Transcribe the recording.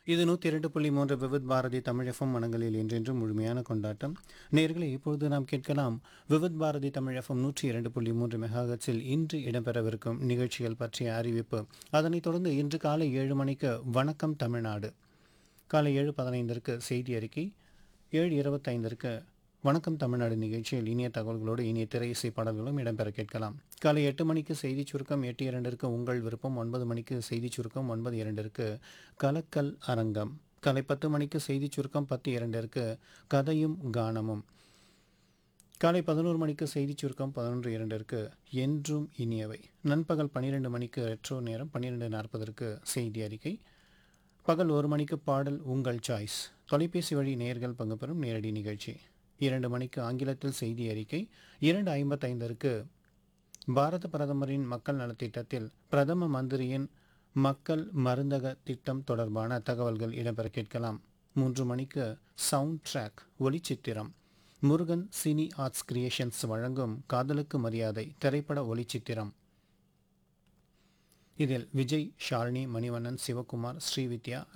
இது நூற்றி இரண்டு புள்ளி மூன்று விவித் பாரதி தமிழ் எஃப்எம் மனங்களில் என்றென்றும் முழுமையான கொண்டாட்டம் நேர்களை இப்பொழுது நாம் கேட்கலாம் விவித் பாரதி தமிழ் எஃப்எம் நூற்றி இரண்டு புள்ளி மூன்று மெகாஹெட்ஸில் இன்று இடம்பெறவிருக்கும் நிகழ்ச்சிகள் பற்றிய அறிவிப்பு அதனைத் தொடர்ந்து இன்று காலை ஏழு மணிக்கு வணக்கம் தமிழ்நாடு காலை ஏழு பதினைந்திற்கு செய்தி அறிக்கை ஏழு இருபத்தைந்திற்கு வணக்கம் தமிழ்நாடு நிகழ்ச்சியில் இனிய தகவல்களோடு இனிய திரை இசை பாடல்களும் இடம்பெற கேட்கலாம் காலை எட்டு மணிக்கு செய்தி சுருக்கம் எட்டு இரண்டிற்கு உங்கள் விருப்பம் ஒன்பது மணிக்கு செய்தி சுருக்கம் ஒன்பது இரண்டிற்கு கலக்கல் அரங்கம் காலை பத்து மணிக்கு செய்தி சுருக்கம் பத்து இரண்டிற்கு கதையும் கானமும் காலை பதினோரு மணிக்கு செய்தி சுருக்கம் பதினொன்று இரண்டிற்கு என்றும் இனியவை நண்பகல் பன்னிரெண்டு மணிக்கு ரெட்ரோ நேரம் பன்னிரெண்டு நாற்பதற்கு செய்தி அறிக்கை பகல் ஒரு மணிக்கு பாடல் உங்கள் சாய்ஸ் தொலைபேசி வழி நேயர்கள் பங்கு பெறும் நேரடி நிகழ்ச்சி இரண்டு மணிக்கு ஆங்கிலத்தில் செய்தி அறிக்கை இரண்டு ஐம்பத்தைந்திற்கு பாரத பிரதமரின் மக்கள் நலத்திட்டத்தில் பிரதம மந்திரியின் மக்கள் மருந்தக திட்டம் தொடர்பான தகவல்கள் இடம்பெற கேட்கலாம் மூன்று மணிக்கு சவுண்ட் ட்ராக் ஒளிச்சித்திரம் முருகன் சினி ஆர்ட்ஸ் கிரியேஷன்ஸ் வழங்கும் காதலுக்கு மரியாதை திரைப்பட ஒளிச்சித்திரம் இதில் விஜய் ஷாலினி மணிவண்ணன் சிவகுமார் ஸ்ரீவித்யா